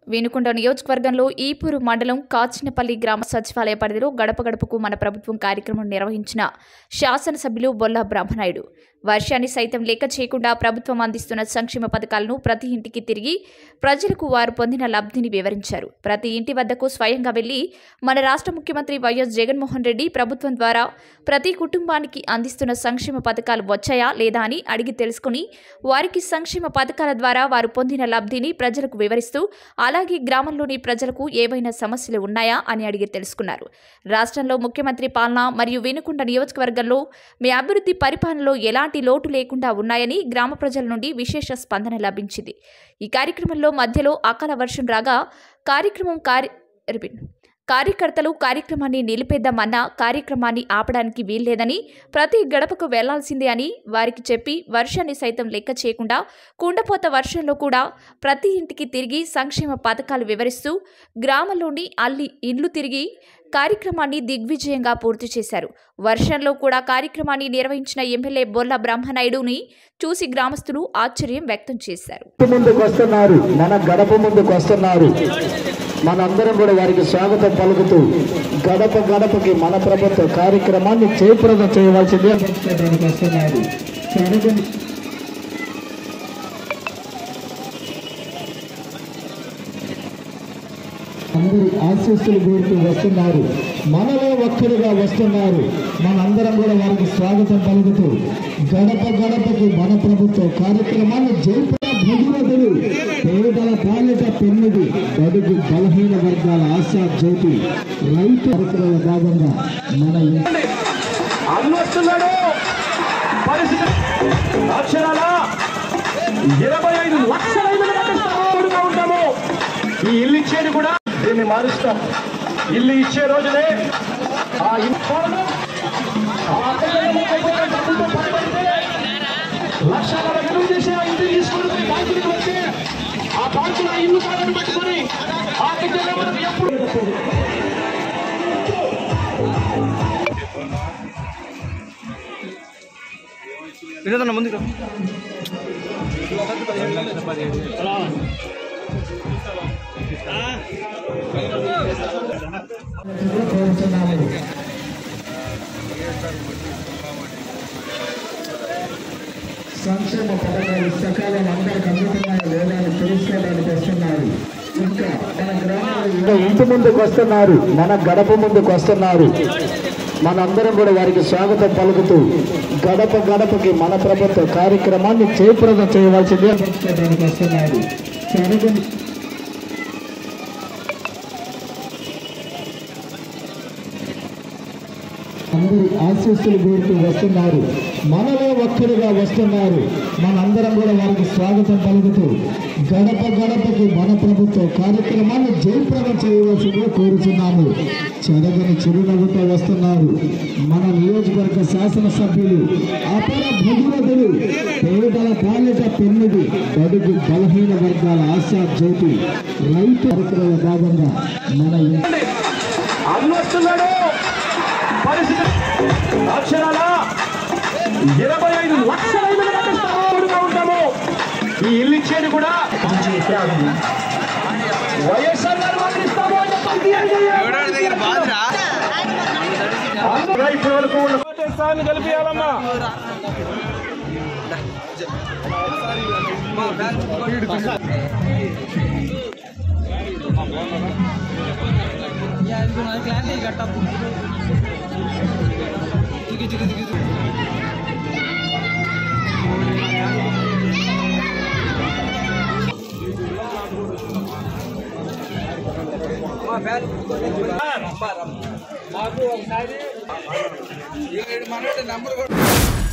వేనుకొండ నియోజకవర్గంలో ఈపూరు మండలం కాచినపల్లి గ్రామ సచివాలయ పరిధిలో గడప గడపకు మన ప్రభుత్వం కార్యక్రమం నిర్వహించిన శాసనసభ్యులు బొల్ల బ్రహ్మనాయుడు వర్షాన్ని సైతం లెక్క చేయకుండా ప్రభుత్వం అందిస్తున్న సంక్షేమ పథకాలను ప్రతి ఇంటికి తిరిగి ప్రజలకు వారు పొందిన లబ్ధిని వివరించారు ప్రతి ఇంటి వద్దకు స్వయంగా వెళ్లి మన రాష్ట్ర ముఖ్యమంత్రి వైఎస్ జగన్మోహన్ రెడ్డి ప్రభుత్వం ద్వారా ప్రతి కుటుంబానికి అందిస్తున్న సంక్షేమ పథకాలు వచ్చాయా లేదా అని అడిగి తెలుసుకుని వారికి సంక్షేమ పథకాల ద్వారా వారు పొందిన లబ్ధిని ప్రజలకు వివరిస్తూ అలాగే గ్రామంలోని ప్రజలకు ఏవైనా సమస్యలు ఉన్నాయా అని అడిగి తెలుసుకున్నారు రాష్ట్రంలో ముఖ్యమంత్రి పాలన మరియు వెనుకొండ నియోజకవర్గంలో మీ అభివృద్ధి పరిపాలనలో ఎలాంటి లోటు లేకుండా ఉన్నాయని గ్రామ ప్రజల నుండి విశేష స్పందన లభించింది ఈ కార్యక్రమంలో మధ్యలో అకాల వర్షం రాగా కార్యక్రమం కార్య రిపీట్. కార్యకర్తలు కార్యక్రమాన్ని నిలిపేద్దామన్నా కార్యక్రమాన్ని ఆపడానికి వీల్లేదని ప్రతి గడపకు వెళ్లాల్సిందే అని వారికి చెప్పి వర్షాన్ని సైతం లెక్క చేయకుండా కుండపోత వర్షంలో కూడా ప్రతి ఇంటికి తిరిగి సంక్షేమ పథకాలు వివరిస్తూ గ్రామంలోని అల్లి ఇల్లు తిరిగి కార్యక్రమాన్ని దిగ్విజయంగా పూర్తి చేశారు వర్షంలో కూడా కార్యక్రమాన్ని నిర్వహించిన ఎమ్మెల్యే బొల్ల బ్రహ్మనాయుడుని చూసి గ్రామస్తులు ఆశ్చర్యం వ్యక్తం చేశారు ఇంటి ముందుకు వస్తున్నారు మన గడప ముందుకు వస్తున్నారు మనందరం కూడా వారికి స్వాగతం పలుకుతూ గడప గడపకి మన ప్రభుత్వ కార్యక్రమాన్ని చేప్రదం చేయవలసిందే పరచుకోవడానికి వస్తున్నారు స్వాగతం అందరి ఆశీస్సులు కోరుతూ వస్తున్నారు మనలో ఒక్కడిగా వస్తున్నారు మనందరం కూడా వారికి స్వాగతం పలుకుతూ గడప గడపకి మన ప్రభుత్వ కార్యక్రమాన్ని జైపడ భగీరథులు పేదల పాలిట పెన్నిది బడుగు బలహీన వర్గాల ఆశా జ్యోతి రైతు కార్యక్రమ భాగంగా మన ఇంటి అన్నొస్తున్నాడు పరిస్థితి అక్షరాల ఇరవై ఐదు లక్షల ఇల్లు కట్టిస్తాముగా ఉంటాము ఈ ఇల్లు ఇచ్చేది కూడా దీన్ని మారుస్తాం ఇల్లు ఇచ్చే రోజునే ఆ ఇల్లు కోరడం, ఆ అక్కయ్య ముప్పై డబ్బులతో పనిపడితే లక్షల విలువ చేసి ఆ ఇంటిని తీసుకుని పోయి బ్యాంకులకు వస్తే ఆ బ్యాంకులో ఆ ఇల్లు కాదని పెట్టుకొని ఆ టికెట్ మనకు ఎప్పుడు ఇదేదన్న ముందుకు కోరుతున్నాము సంక్షేమ పథకాలు సకాలం అందరికి అందుతున్నాయో లేదా అని తెలుసుకోవడానికి వస్తున్నారు ఇంకా మన గ్రామంలో ఇంటి ముందుకు వస్తున్నారు మన గడప ముందుకు వస్తున్నారు మనందరం కూడా వారికి స్వాగతం పలుకుతూ గడప గడపకి మన ప్రభుత్వ కార్యక్రమాన్ని చేప్రదం చేయవలసిందే పరచుకోవడానికి వస్తున్నారు స్వాగతం అందరి ఆశీస్సులు కోరుతూ వస్తున్నారు మనలో ఒక్కడిగా వస్తున్నారు మనందరం కూడా వారికి స్వాగతం పలుకుతూ గడప గడపకి మన ప్రభుత్వ కార్యక్రమాన్ని జయప్రదం చేయవలసిందిగా కోరుతున్నాము చెరగని చిరునవ్వుతో వస్తున్నారు మన నియోజకవర్గ శాసనసభ్యులు అపర భగీరథులు పేదల పాలిట పెన్నిది బడుగు బలహీన వర్గాల ఆశా జ్యోతి రైతు కార్యక్రమ భాగంగా మన ఇంటి అన్నొస్తున్నాడు పరిస్థితి అక్షరాల ఇరవై ఐదు లక్షల ఇల్లు కట్టిస్తాముగా ఉంటాము ఈ ఇల్లు ఇచ్చేది కూడా వైఎస్ఆర్ గారు మాత్రం ఇస్తాము అని చెప్పి అందరూ ఇప్పటి వరకు ఉన్న స్థాయిని కలిపియాలమ్మా క్లారిటీ కట్టప్పు దిగి దిగి దిగి మాకు ఒకసారి మనోడి నంబర్ కూడా